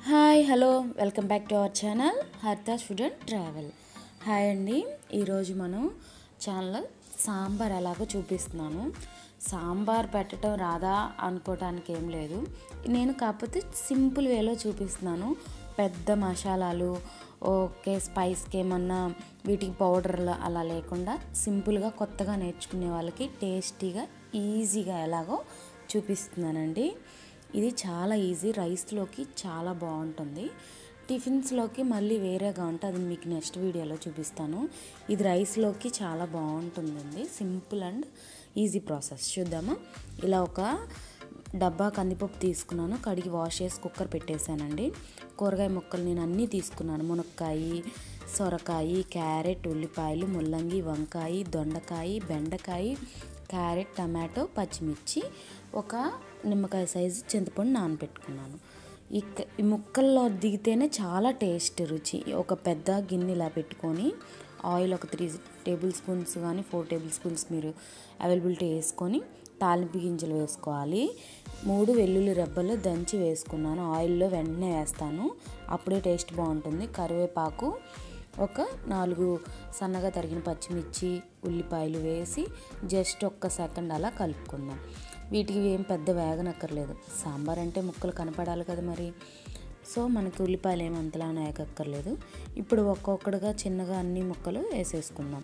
hi hello welcome back to our channel హర్తా student travel hi అండి ఈరోజు మనం ఛానల్లో సాంబార్ ఎలాగో చూపిస్తున్నాను సాంబార్ పెట్టడం రాదా అనుకోవటానికి ఏం లేదు నేను కాకపోతే సింపుల్ వేలో చూపిస్తున్నాను పెద్ద మసాలాలు ఓకే స్పైస్కి ఏమన్నా వీటికి పౌడర్లు అలా లేకుండా సింపుల్గా కొత్తగా నేర్చుకునే వాళ్ళకి టేస్టీగా ఈజీగా ఎలాగో చూపిస్తున్నానండి ఇది చాలా ఈజీ రైస్లోకి చాలా బాగుంటుంది టిఫిన్స్లోకి మళ్ళీ వేరేగా ఉంటుంది అది మీకు నెక్స్ట్ వీడియోలో చూపిస్తాను ఇది రైస్లోకి చాలా బాగుంటుందండి సింపుల్ అండ్ ఈజీ ప్రాసెస్ చూద్దామా ఇలా ఒక డబ్బా కందిపప్పు తీసుకున్నాను కడిగి వాష్ చేసి కుక్కర్ పెట్టేశానండి కూరగాయ ముక్కలు నేను అన్నీ తీసుకున్నాను మునక్కాయ సొరకాయ క్యారెట్ ఉల్లిపాయలు ముల్లంగి వంకాయ దొండకాయ బెండకాయ క్యారెట్ టమాటో పచ్చిమిర్చి ఒక నిమ్మకాయ సైజు చింతపండు నానబెట్టుకున్నాను ఈ క- ఈ ముక్కల్లో దిగితేనే చాలా టేస్ట్ రుచి ఒక పెద్ద గిన్నె ఇలా పెట్టుకొని ఆయిల్ ఒక త్రీ టేబుల్ స్పూన్స్ కానీ ఫోర్ టేబుల్ స్పూన్స్ మీరు అవైలబిలిటీ వేసుకొని తాలింపు గింజలు వేసుకోవాలి మూడు వెల్లుల్లి రెబ్బలు దంచి వేసుకున్నాను ఆయిల్లో వెంటనే వేస్తాను అప్పుడే టేస్ట్ బాగుంటుంది కరివేపాకు ఒక నాలుగు సన్నగా తరిగిన పచ్చిమిర్చి ఉల్లిపాయలు వేసి జస్ట్ ఒక్క సెకండ్ అలా కలుపుకుందాం వీటికి ఏం పెద్ద వేగనక్కర్లేదు సాంబార్ అంటే ముక్కలు కనపడాలి కదా మరి సో మనకి ఉల్లిపాయలు ఏమి అంతలా వేగక్కర్లేదు ఇప్పుడు ఒక్కొక్కటిగా చిన్నగా అన్ని ముక్కలు వేసేసుకుందాం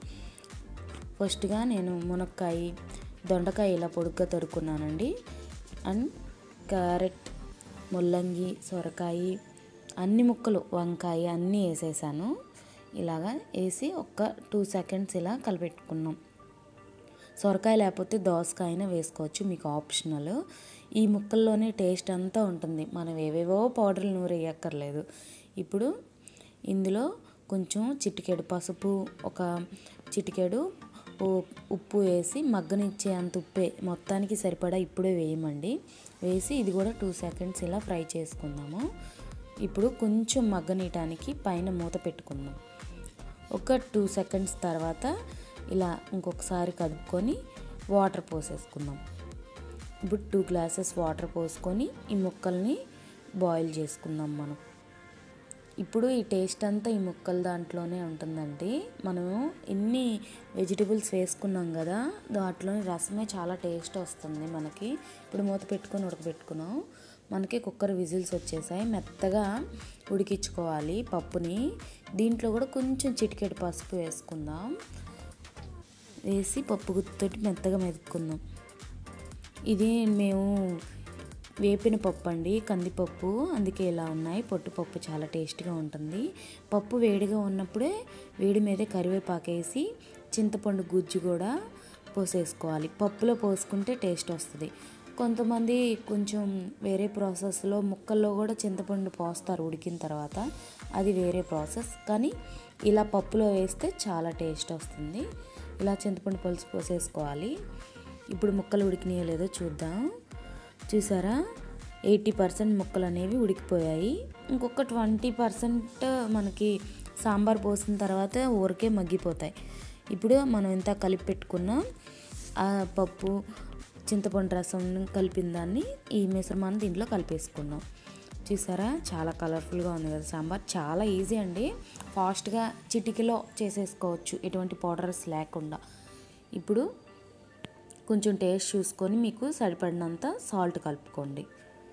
ఫస్ట్గా నేను మునక్కాయ దొండకాయ ఇలా పొడుగ్గా తరుక్కున్నానండి అండ్ క్యారెట్ ముల్లంగి సొరకాయ అన్ని ముక్కలు వంకాయ అన్నీ వేసేసాను ఇలాగా వేసి ఒక్క టూ సెకండ్స్ ఇలా కలిపెట్టుకున్నాం సొరకాయ లేకపోతే దోసకాయన వేసుకోవచ్చు మీకు ఆప్షనల్ ఈ ముక్కల్లోనే టేస్ట్ అంతా ఉంటుంది మనం ఏవేవో పౌడర్లు నూరు వేయక్కర్లేదు ఇప్పుడు ఇందులో కొంచెం చిటికెడు పసుపు ఒక చిటికెడు ఉ- ఉప్పు వేసి మగ్గనిచ్చే అంత ఉప్పే మొత్తానికి సరిపడా ఇప్పుడే వేయమండి వేసి ఇది కూడా టూ సెకండ్స్ ఇలా ఫ్రై చేసుకుందాము ఇప్పుడు కొంచెం మగ్గనీయటానికి పైన మూత పెట్టుకుందాం ఒక టూ సెకండ్స్ తర్వాత ఇలా ఇంకొకసారి కలుపుకొని వాటర్ పోసేసుకుందాం ఇప్పుడు టూ గ్లాసెస్ వాటర్ పోసుకొని ఈ ముక్కల్ని బాయిల్ చేసుకుందాం మనం ఇప్పుడు ఈ టేస్ట్ అంతా ఈ ముక్కల దాంట్లోనే ఉంటుందండి మనము ఎన్ని వెజిటబుల్స్ వేసుకున్నాం కదా దాంట్లోని రసమే చాలా టేస్ట్ వస్తుంది మనకి ఇప్పుడు మూత పెట్టుకొని ఉడకబెట్టుకున్నాం మనకి కుక్కర్ విజిల్స్ వచ్చేసాయి మెత్తగా ఉడికించుకోవాలి పప్పుని దీంట్లో కూడా కొంచెం చిటికెడు పసుపు వేసుకుందాం వేసి పప్పు గుత్తితోటి మెత్తగా మెదుపుకుందాం ఇది మేము వేపిన పప్పు అండి కందిపప్పు అందుకే ఇలా ఉన్నాయి పొట్టుపప్పు చాలా టేస్ట్గా ఉంటుంది పప్పు వేడిగా ఉన్నప్పుడే వేడి మీదే కరివేపాకు వేసి చింతపండు గుజ్జు కూడా పోసేసుకోవాలి పప్పులో పోసుకుంటే టేస్ట్ వస్తుంది కొంతమంది కొంచెం వేరే ప్రాసెస్లో ముక్కల్లో కూడా చింతపండు పోస్తారు ఉడికిన తర్వాత అది వేరే ప్రాసెస్ కానీ ఇలా పప్పులో వేస్తే చాలా టేస్ట్ వస్తుంది ఇలా చింతపండు పులుసు పోసేసుకోవాలి ఇప్పుడు ముక్కలు ఉడికినాయో లేదో చూద్దాం చూసారా ఎయిటీ పర్సెంట్ ముక్కలు అనేవి ఉడికిపోయాయి ఇంకొక ట్వంటీ పర్సెంట్ మనకి సాంబార్ పోసిన తర్వాత ఊరికే మగ్గిపోతాయి ఇప్పుడు మనం ఇంత కలిపి పెట్టుకున్న ఆ పప్పు చింతపండు రసం కలిపిన దాన్ని ఈ మిశ్రమాన్ని దీంట్లో కలిపేసుకున్నాం చూసారా చాలా కలర్ఫుల్గా ఉంది కదా సాంబార్ చాలా ఈజీ అండి ఫాస్ట్గా చిటికలో చేసేసుకోవచ్చు ఎటువంటి పౌడర్స్ లేకుండా ఇప్పుడు కొంచెం టేస్ట్ చూసుకొని మీకు సరిపడినంత సాల్ట్ కలుపుకోండి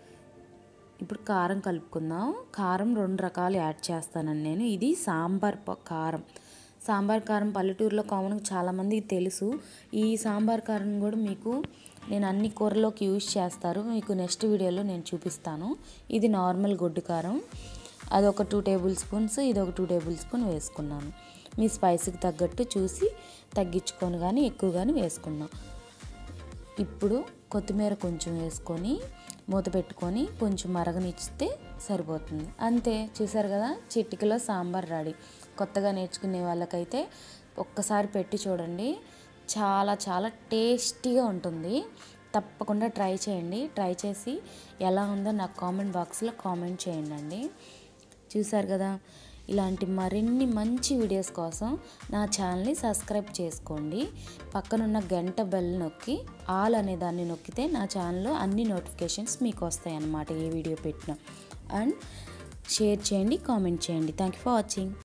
ఇప్పుడు కారం కలుపుకుందాం కారం రెండు రకాలు యాడ్ చేస్తానండి నేను ఇది సాంబార్ ప- కారం సాంబార్ కారం పల్లెటూరులో కామన్గా చాలామందికి తెలుసు ఈ సాంబార్ కారం కూడా మీకు నేను అన్ని కూరలోకి యూజ్ చేస్తారు మీకు నెక్స్ట్ వీడియోలో నేను చూపిస్తాను ఇది నార్మల్ గొడ్డు కారం అది ఒక టూ టేబుల్ స్పూన్స్ ఇది ఒక టూ టేబుల్ స్పూన్ వేసుకున్నాను మీ స్పైసీకి తగ్గట్టు చూసి తగ్గించుకొని కానీ ఎక్కువ కానీ వేసుకున్నాం ఇప్పుడు కొత్తిమీర కొంచెం వేసుకొని మూత పెట్టుకొని కొంచెం మరగనిచ్చితే సరిపోతుంది అంతే చూసారు కదా చిటికలో సాంబార్ రెడీ కొత్తగా నేర్చుకునే వాళ్ళకైతే ఒక్కసారి పెట్టి చూడండి చాలా చాలా టేస్టీగా ఉంటుంది తప్పకుండా ట్రై చేయండి ట్రై చేసి ఎలా ఉందో నాకు కామెంట్ బాక్స్లో కామెంట్ చేయండి అండి చూసారు కదా ఇలాంటి మరిన్ని మంచి వీడియోస్ కోసం నా ఛానల్ని సబ్స్క్రైబ్ చేసుకోండి పక్కనున్న గంట బెల్ నొక్కి ఆల్ అనే దాన్ని నొక్కితే నా ఛానల్లో అన్ని నోటిఫికేషన్స్ మీకు వస్తాయి అన్నమాట ఏ వీడియో పెట్టినా అండ్ షేర్ చేయండి కామెంట్ చేయండి థ్యాంక్ యూ ఫర్ వాచింగ్